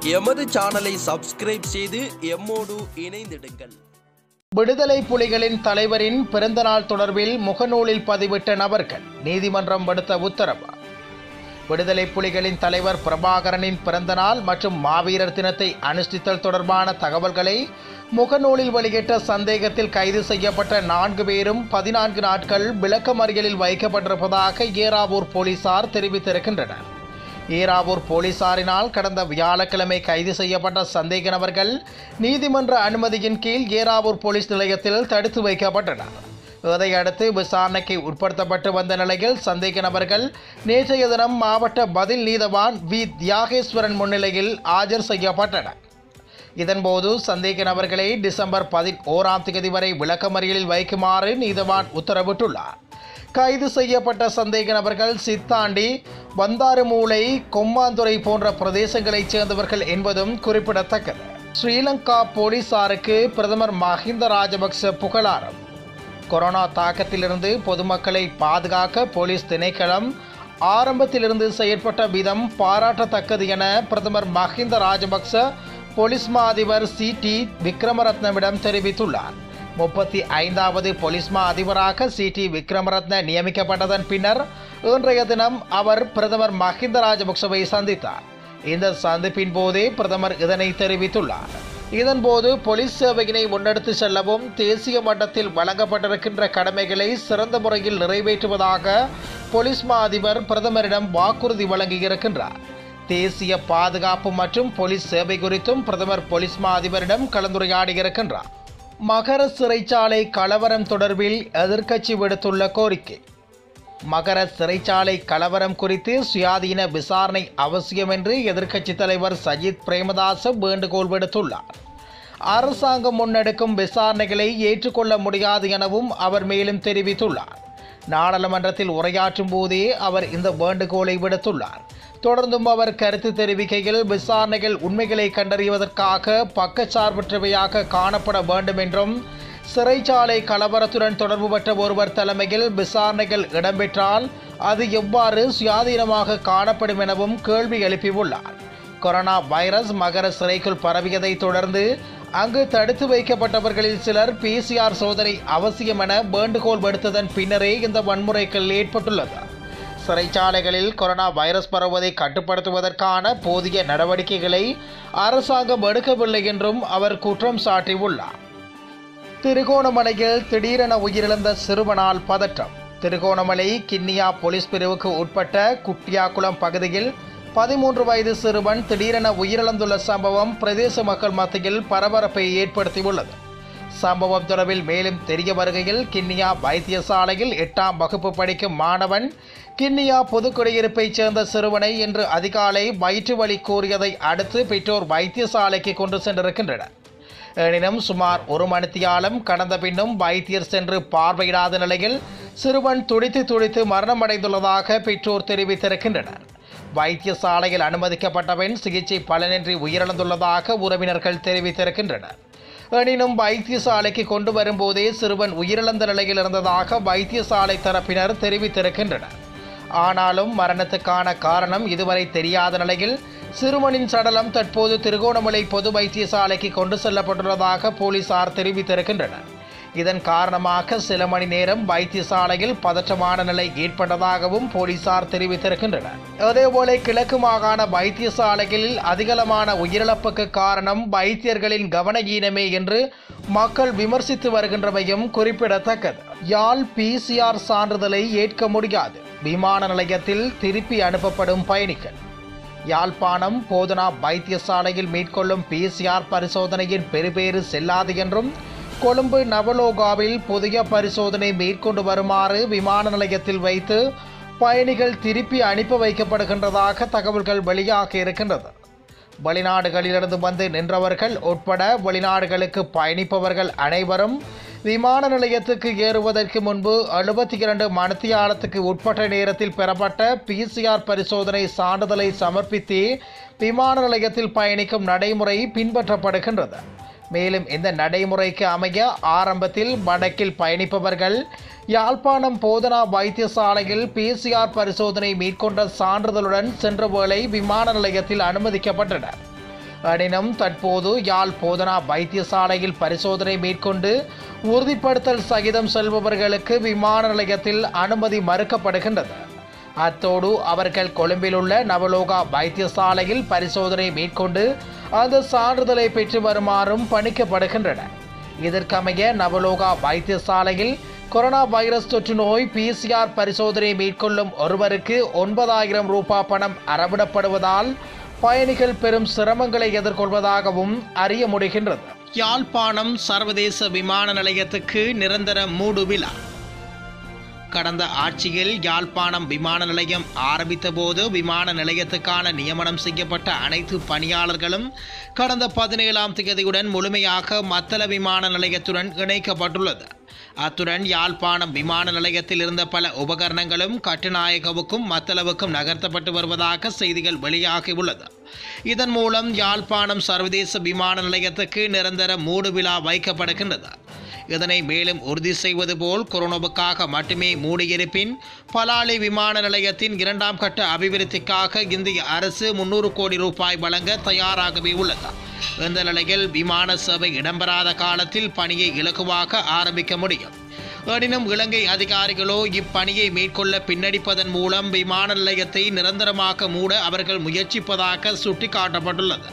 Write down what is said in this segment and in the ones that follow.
எமது சேனலை சப்ஸ்கிரைப் செய்து எம்மோடு இணைந்திடுங்கள் விடுதலை புலிகளின் தலைவரின் பிறந்தநாள் தொடர்பில் முகநூலில் பதிவிட்ட நபர்கள் நீதிமன்றம் விடுத்த உத்தரவு விடுதலை புலிகளின் தலைவர் பிரபாகரனின் பிறந்தநாள் மற்றும் மாவீரர் தினத்தை அனுஷ்டித்தல் தொடர்பான தகவல்களை முகநூலில் வெளியிட்ட சந்தேகத்தில் கைது செய்யப்பட்ட நான்கு பேரும் பதினான்கு நாட்கள் விளக்கமறியலில் வைக்கப்பட்டிருப்பதாக ஏராவூர் போலீசார் தெரிவித்திருக்கின்றனர் ஈராவூர் போலீசாரினால் கடந்த வியாழக்கிழமை கைது செய்யப்பட்ட சந்தேக நபர்கள் நீதிமன்ற அனுமதியின் கீழ் ஏராவூர் போலீஸ் நிலையத்தில் தடுத்து வைக்கப்பட்டனர் இதையடுத்து விசாரணைக்கு உட்படுத்தப்பட்டு வந்த நிலையில் சந்தேக நபர்கள் நேற்றைய தினம் மாவட்ட பதில் நீதவான் வி தியாகேஸ்வரன் முன்னிலையில் ஆஜர் செய்யப்பட்டனர் இதன்போது சந்தேக நபர்களை டிசம்பர் பதினோராம் தேதி வரை விளக்கமறியலில் வைக்குமாறு நீதவான் உத்தரவிட்டுள்ளார் கைது செய்யப்பட்ட சந்தேக நபர்கள் சித்தாண்டி வந்தாறுமூலை கொம்மாந்துறை போன்ற பிரதேசங்களைச் சேர்ந்தவர்கள் என்பதும் குறிப்பிடத்தக்கது ஸ்ரீலங்கா போலீசாருக்கு பிரதமர் மஹிந்த ராஜபக்ச புகழாரம் கொரோனா தாக்கத்திலிருந்து பொதுமக்களை பாதுகாக்க போலீஸ் திணைக்களம் ஆரம்பத்திலிருந்து செயற்பட்ட விதம் பாராட்டத்தக்கது என பிரதமர் மஹிந்த ராஜபக்ச போலீஸ் மா அதிபர் சி டி விக்ரமரத்னவிடம் தெரிவித்துள்ளார் முப்பத்தி ஐந்தாவது போலீஸ் மா அதிபராக சி டி விக்ரமரத்ன நியமிக்கப்பட்டதன் பின்னர் இன்றைய தினம் அவர் பிரதமர் மஹிந்த ராஜபக்சவை சந்தித்தார் இந்த சந்திப்பின் போதே பிரதமர் இதனை தெரிவித்துள்ளார் இதன்போது போலீஸ் சேவையினை முன்னெடுத்து செல்லவும் தேசிய மட்டத்தில் வழங்கப்பட்டிருக்கின்ற கடமைகளை சிறந்த முறையில் நிறைவேற்றுவதாக போலீஸ் மா அதிபர் பிரதமரிடம் வாக்குறுதி வழங்கியிருக்கின்றார் தேசிய பாதுகாப்பு மற்றும் போலீஸ் சேவை குறித்தும் பிரதமர் போலீஸ் மா அதிபரிடம் கலந்துரையாடியிருக்கின்றார் மகர சிறைச்சாலை கலவரம் தொடர்பில் எதிர்க்கட்சி விடுத்துள்ள கோரிக்கை மகர சிறைச்சாலை கலவரம் குறித்து சுயாதீன விசாரணை அவசியம் என்று எதிர்க்கட்சித் தலைவர் சஜித் பிரேமதாச வேண்டுகோள் விடுத்துள்ளார் அரசாங்கம் முன்னெடுக்கும் விசாரணைகளை ஏற்றுக்கொள்ள முடியாது எனவும் அவர் மேலும் தெரிவித்துள்ளார் நாடாளுமன்றத்தில் உரையாற்றும் போதே அவர் இந்த வேண்டுகோளை விடுத்துள்ளார் தொடர்ந்தும் அவர் கருத்து தெரிவிக்கையில் விசாரணைகள் உண்மைகளை கண்டறிவதற்காக பக்கச்சார்பற்றவையாக காணப்பட வேண்டும் என்றும் சிறைச்சாலை கலவரத்துடன் தொடர்புபட்ட ஒருவர் தலைமையில் விசாரணைகள் இடம்பெற்றால் அது எவ்வாறு சுயாதீனமாக காணப்படும் எனவும் கேள்வி எழுப்பியுள்ளார் கொரோனா வைரஸ் மகர சிறைக்குள் பரவியதை தொடர்ந்து அங்கு தடுத்து வைக்கப்பட்டவர்களில் சிலர் பிசிஆர் சோதனை அவசியம் என வேண்டுகோள் விடுத்ததன் பின்னரே இந்த வன்முறைகள் ஏற்பட்டுள்ளது சிறைச்சாலைகளில் கொரோனா வைரஸ் பரவுவதை கட்டுப்படுத்துவதற்கான போதிய நடவடிக்கைகளை அரசாங்கம் எடுக்கவில்லை என்றும் அவர் குற்றம் சாட்டியுள்ளார் திருகோணமலையில் திடீரென உயிரிழந்த சிறுவனால் பதற்றம் திருகோணமலை கிண்ணியா போலீஸ் பிரிவுக்கு உட்பட்ட குட்டியாக்குளம் பகுதியில் பதிமூன்று வயது சிறுவன் திடீரென உயிரிழந்துள்ள சம்பவம் பிரதேச மக்கள் மத்தியில் பரபரப்பை ஏற்படுத்தியுள்ளது சம்பவம் தொடர்பில் மேலும் தெரிய வருகையில் கிண்ணியா வைத்தியசாலையில் எட்டாம் வகுப்பு படிக்கும் மாணவன் கிண்ணியா பொதுக்குடியிருப்பைச் சேர்ந்த சிறுவனை இன்று அதிகாலை வயிற்று வலி கூறியதை அடுத்து பெற்றோர் வைத்தியசாலைக்கு கொண்டு சென்றிருக்கின்றனர் எனினும் சுமார் ஒரு மணித்தியாலம் கடந்த பின்னும் வைத்தியர் சென்று பார்வையிடாத நிலையில் சிறுவன் துடித்து துடித்து மரணமடைந்துள்ளதாக பெற்றோர் தெரிவித்திருக்கின்றனர் வைத்தியசாலையில் அனுமதிக்கப்பட்டவன் சிகிச்சை பலனின்றி உயிரிழந்துள்ளதாக உறவினர்கள் தெரிவித்திருக்கின்றனர் எனினும் வைத்தியசாலைக்கு கொண்டு வரும்போதே சிறுவன் உயிரிழந்த நிலையில் இருந்ததாக வைத்தியசாலை தரப்பினர் தெரிவித்திருக்கின்றனர் ஆனாலும் மரணத்துக்கான காரணம் இதுவரை தெரியாத நிலையில் சிறுவனின் சடலம் தற்போது திருகோணமலை பொது வைத்தியசாலைக்கு கொண்டு செல்லப்பட்டுள்ளதாக போலீசார் தெரிவித்திருக்கின்றனர் இதன் காரணமாக சில மணி நேரம் வைத்தியசாலையில் பதற்றமான நிலை ஏற்பட்டதாகவும் போலீசார் தெரிவித்திருக்கின்றனர் அதேபோல கிழக்கு மாகாண வைத்தியசாலைகளில் அதிகளமான உயிரிழப்புக்கு காரணம் வைத்தியர்களின் கவன ஈனமே என்று மக்கள் விமர்சித்து வருகின்றமையும் குறிப்பிடத்தக்கது யாழ் பிசிஆர் சான்றிதழை ஏற்க முடியாது விமான நிலையத்தில் திருப்பி அனுப்பப்படும் பயணிகள் யாழ்ப்பாணம் போதனா வைத்தியசாலையில் மேற்கொள்ளும் பிசிஆர் பரிசோதனையின் பெறுபேறு செல்லாது என்றும் கொழும்பு நவலோகாவில் புதிய பரிசோதனை மேற்கொண்டு வருமாறு விமான நிலையத்தில் வைத்து பயணிகள் திருப்பி அனுப்பி வைக்கப்படுகின்றதாக தகவல்கள் வெளியாக இருக்கின்றது வெளிநாடுகளிலிருந்து வந்து நின்றவர்கள் உட்பட வெளிநாடுகளுக்கு பயணிப்பவர்கள் அனைவரும் விமான நிலையத்துக்கு ஏறுவதற்கு முன்பு எழுபத்தி இரண்டு மணித்தியாலத்துக்கு உட்பட்ட நேரத்தில் பெறப்பட்ட பிசிஆர் பரிசோதனை சான்றிதழை சமர்ப்பித்து விமான நிலையத்தில் பயணிக்கும் நடைமுறை பின்பற்றப்படுகின்றது மேலும் இந்த நடைமுறைக்கு அமைய ஆரம்பத்தில் வடக்கில் பயணிப்பவர்கள் யாழ்ப்பாணம் போதனா வைத்தியசாலையில் பிசிஆர் பரிசோதனை மேற்கொண்ட சான்றிதழுடன் சென்ற வேளை விமான நிலையத்தில் அனுமதிக்கப்பட்டனர் எனினும் தற்போது யாழ் போதனா வைத்தியசாலையில் பரிசோதனை மேற்கொண்டு உறுதிப்படுத்தல் சகிதம் செல்பவர்களுக்கு விமான நிலையத்தில் அனுமதி மறுக்கப்படுகின்றது அத்தோடு அவர்கள் கொழும்பில் உள்ள நவலோகா வைத்தியசாலையில் பரிசோதனை மேற்கொண்டு அந்த சான்றிதழை பெற்று வருமாறும் பணிக்கப்படுகின்றனர் இதற்கமைய நவலோகா வைத்தியசாலையில் கொரோனா வைரஸ் தொற்று நோய் பிசிஆர் பரிசோதனை மேற்கொள்ளும் ஒருவருக்கு ஒன்பதாயிரம் ரூபாய் பணம் அறவிடப்படுவதால் பயணிகள் பெரும் சிரமங்களை எதிர்கொள்வதாகவும் அறிய முடிகின்றது யாழ்ப்பாணம் சர்வதேச விமான நிலையத்துக்கு நிரந்தர மூடு விழா கடந்த ஆட்சியில் யாழ்ப்பாணம் விமான நிலையம் ஆரம்பித்த போது விமான நிலையத்துக்கான நியமனம் செய்யப்பட்ட அனைத்து பணியாளர்களும் கடந்த பதினேழாம் தேதியுடன் முழுமையாக மத்தள விமான நிலையத்துடன் இணைக்கப்பட்டுள்ளது அத்துடன் யாழ்ப்பாணம் விமான நிலையத்தில் இருந்த பல உபகரணங்களும் கட்டுநாயகவுக்கும் மத்தளவுக்கும் நகர்த்தப்பட்டு வருவதாக செய்திகள் வெளியாகியுள்ளது இதன் மூலம் யாழ்ப்பாணம் சர்வதேச விமான நிலையத்துக்கு நிரந்தர மூடு விழா வைக்கப்படுகின்றது இதனை மேலும் உறுதி செய்வது போல் கொரோனாவுக்காக மட்டுமே மூடியிருப்பின் பலாலி விமான நிலையத்தின் இரண்டாம் கட்ட அபிவிருத்திக்காக இந்திய அரசு முன்னூறு கோடி ரூபாய் வழங்க தயாராகவே உள்ளது இந்த நிலையில் விமான சேவை இடம்பெறாத காலத்தில் பணியை இலகுவாக ஆரம்பிக்க முடியும் எனினும் இலங்கை அதிகாரிகளோ இப்பணியை மேற்கொள்ள பின்னடிப்பதன் மூலம் விமான நிலையத்தை நிரந்தரமாக மூட அவர்கள் முயற்சிப்பதாக சுட்டிக்காட்டப்பட்டுள்ளது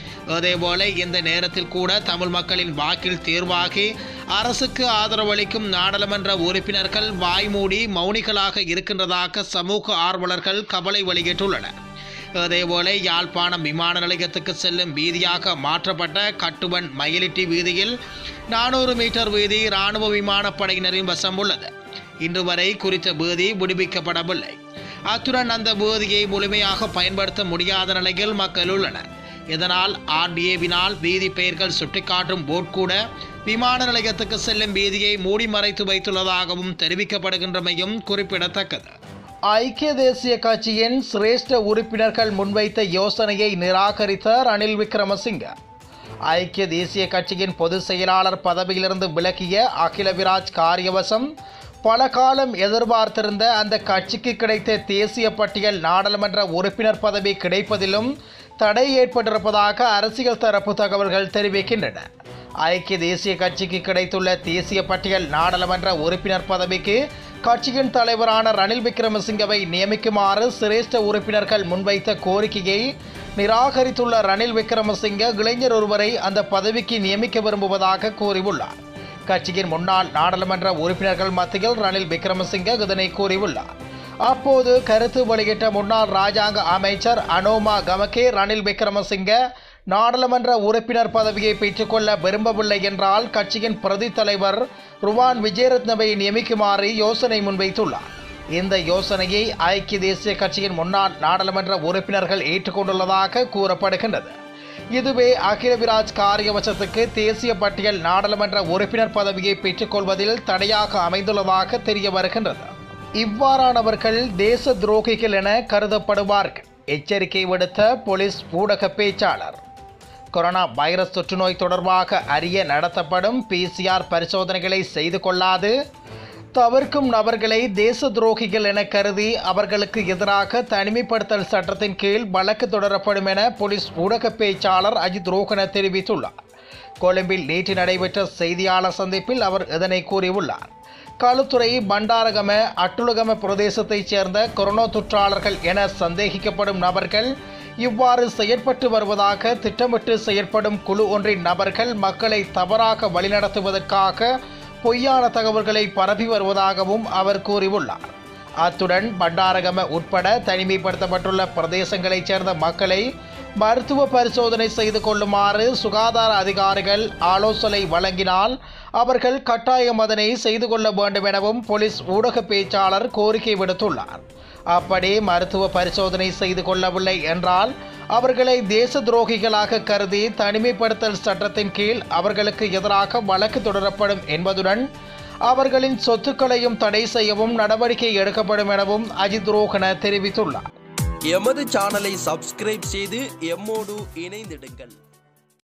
அதேபோல இந்த நேரத்தில் கூட தமிழ் மக்களின் வாக்கில் தேர்வாகி அரசுக்கு ஆதரவளிக்கும் நாடாளுமன்ற உறுப்பினர்கள் வாய்மூடி மௌனிகளாக இருக்கின்றதாக சமூக ஆர்வலர்கள் கவலை வெளியிட்டுள்ளனர் அதேபோல யாழ்ப்பாணம் விமான நிலையத்துக்கு செல்லும் வீதியாக மாற்றப்பட்ட கட்டுவன் மயிலிட்டி வீதியில் நானூறு மீட்டர் வீதி இராணுவ விமானப்படையினரின் வசம் உள்ளது இன்று வரை குறித்த வீதி விடுவிக்கப்படவில்லை அத்துடன் அந்த வீதியை முழுமையாக பயன்படுத்த முடியாத நிலையில் மக்கள் உள்ளனர் இதனால் ஆர்டிஏவினால் வீதி பெயர்கள் சுட்டிக்காட்டும் போர்ட் கூட விமான நிலையத்துக்கு செல்லும் வீதியை மூடி மறைத்து வைத்துள்ளதாகவும் தெரிவிக்கப்படுகின்றமையும் குறிப்பிடத்தக்கது ஐக்கிய தேசிய கட்சியின் சிரேஷ்ட உறுப்பினர்கள் முன்வைத்த யோசனையை நிராகரித்த ரணில் விக்ரமசிங்க ஐக்கிய தேசிய கட்சியின் பொதுச் செயலாளர் பதவியிலிருந்து விலகிய அகில விராஜ் காரியவசம் பல காலம் எதிர்பார்த்திருந்த அந்த கட்சிக்கு கிடைத்த தேசிய பட்டியல் நாடாளுமன்ற உறுப்பினர் பதவி கிடைப்பதிலும் தடை ஏற்பட்டிருப்பதாக அரசியல் தரப்பு தகவல்கள் தெரிவிக்கின்றன ஐக்கிய தேசிய கட்சிக்கு கிடைத்துள்ள தேசிய பட்டியல் நாடாளுமன்ற உறுப்பினர் பதவிக்கு கட்சியின் தலைவரான ரணில் விக்ரமசிங்கவை நியமிக்குமாறு சிரேஷ்ட உறுப்பினர்கள் முன்வைத்த கோரிக்கையை நிராகரித்துள்ள ரணில் விக்ரமசிங்க இளைஞர் ஒருவரை அந்த பதவிக்கு நியமிக்க விரும்புவதாக கூறியுள்ளார் கட்சியின் முன்னாள் நாடாளுமன்ற உறுப்பினர்கள் மத்தியில் ரணில் விக்ரமசிங்க இதனை கூறியுள்ளார் அப்போது கருத்து வெளியிட்ட முன்னாள் ராஜாங்க அமைச்சர் அனோமா கமகே ரணில் விக்ரமசிங்க நாடாளுமன்ற உறுப்பினர் பதவியை பெற்றுக்கொள்ள விரும்பவில்லை என்றால் கட்சியின் பிரதி தலைவர் ருவான் விஜயரத்னவை நியமிக்குமாறு யோசனை முன்வைத்துள்ளார் இந்த யோசனையை ஐக்கிய தேசிய கட்சியின் முன்னாள் நாடாளுமன்ற உறுப்பினர்கள் ஏற்றுக்கொண்டுள்ளதாக கூறப்படுகின்றது இதுவே அகில விராஜ் காரியவசத்துக்கு தேசிய பட்டியல் நாடாளுமன்ற உறுப்பினர் பதவியை பெற்றுக்கொள்வதில் தடையாக அமைந்துள்ளதாக தெரிய வருகின்றது இவ்வாறானவர்கள் தேச துரோகிகள் என கருதப்படுவார்கள் எச்சரிக்கை விடுத்த போலீஸ் ஊடக பேச்சாளர் கொரோனா வைரஸ் தொற்றுநோய் தொடர்பாக அறிய நடத்தப்படும் பிசிஆர் பரிசோதனைகளை செய்து கொள்ளாது தவிர்க்கும் நபர்களை தேச துரோகிகள் என கருதி அவர்களுக்கு எதிராக தனிமைப்படுத்தல் சட்டத்தின் கீழ் வழக்கு தொடரப்படும் என போலீஸ் ஊடக பேச்சாளர் அஜித் ரோகன தெரிவித்துள்ளார் கொழும்பில் நேற்று நடைபெற்ற செய்தியாளர் சந்திப்பில் அவர் இதனை கூறியுள்ளார் களுத்துறை பண்டாரகம அட்டுலகம பிரதேசத்தைச் சேர்ந்த கொரோனா தொற்றாளர்கள் என சந்தேகிக்கப்படும் நபர்கள் இவ்வாறு செயற்பட்டு வருவதாக திட்டமிட்டு செயற்படும் குழு ஒன்றின் நபர்கள் மக்களை தவறாக வழிநடத்துவதற்காக பொய்யான தகவல்களை பரப்பி வருவதாகவும் அவர் கூறியுள்ளார் அத்துடன் பண்டாரகம உட்பட தனிமைப்படுத்தப்பட்டுள்ள பிரதேசங்களைச் சேர்ந்த மக்களை மருத்துவ பரிசோதனை செய்து கொள்ளுமாறு சுகாதார அதிகாரிகள் ஆலோசனை வழங்கினால் அவர்கள் கட்டாயம் அதனை செய்து கொள்ள வேண்டும் எனவும் போலீஸ் ஊடக பேச்சாளர் கோரிக்கை விடுத்துள்ளார் அப்படி மருத்துவ பரிசோதனை செய்து கொள்ளவில்லை என்றால் அவர்களை தேச துரோகிகளாக கருதி தனிமைப்படுத்தல் சட்டத்தின் கீழ் அவர்களுக்கு எதிராக வழக்கு தொடரப்படும் என்பதுடன் அவர்களின் சொத்துக்களையும் தடை செய்யவும் நடவடிக்கை எடுக்கப்படும் எனவும் அஜித் ரோகன தெரிவித்துள்ளார் எமது சேனலை சப்ஸ்கிரைப் செய்து எம்மோடு இணைந்திடுங்கள்